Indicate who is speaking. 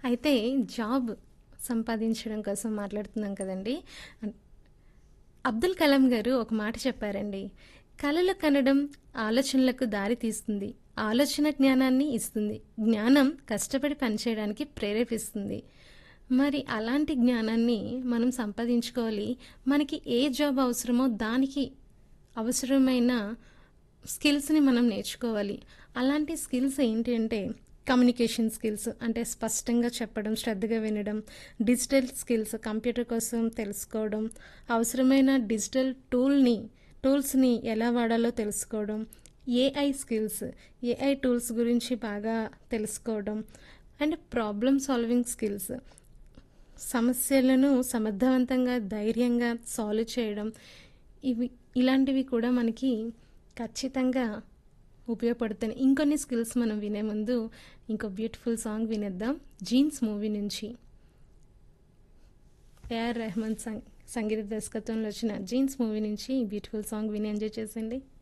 Speaker 1: అయితే జాబ్ సంపాదించడం కోసం మాట్లాడుతున్నాం కదండి అన్- అబ్దుల్ కలాం గారు ఒక మాట చెప్పారండి కలలు కనడం ఆలోచనలకు దారి తీస్తుంది ఆలోచన జ్ఞానాన్ని ఇస్తుంది జ్ఞానం కష్టపడి పనిచేయడానికి ప్రేరేపిస్తుంది మరి అలాంటి జ్ఞానాన్ని మనం సంపాదించుకోవాలి మనకి ఏ జాబ్ అవసరమో దానికి అవసరమైన స్కిల్స్ని మనం నేర్చుకోవాలి అలాంటి స్కిల్స్ ఏంటి అంటే కమ్యూనికేషన్ స్కిల్స్ అంటే స్పష్టంగా చెప్పడం శ్రద్ధగా వినడం డిజిటల్ స్కిల్స్ కంప్యూటర్ కోసం తెలుసుకోవడం అవసరమైన డిజిటల్ టూల్ని టూల్స్ని ఎలా వాడాలో తెలుసుకోవడం ఏఐ స్కిల్స్ ఏఐ టూల్స్ గురించి బాగా తెలుసుకోవడం అండ్ ప్రాబ్లమ్ సాల్వింగ్ స్కిల్స్ సమస్యలను సమర్థవంతంగా ధైర్యంగా సాల్వ్ చేయడం ఇవి ఇలాంటివి కూడా మనకి ఖచ్చితంగా ఉపయోగపడుతున్నాయి ఇంకొన్ని స్కిల్స్ మనం వినే ముందు ఇంకో బ్యూటిఫుల్ సాంగ్ వినేద్దాం జీన్స్ మూవీ నుంచి ఏఆర్ రెహమాన్ సంగ్ సంగీత దర్శకత్వంలో వచ్చిన జీన్స్ మూవీ నుంచి బ్యూటిఫుల్ సాంగ్ విని ఎంజాయ్ చేసింది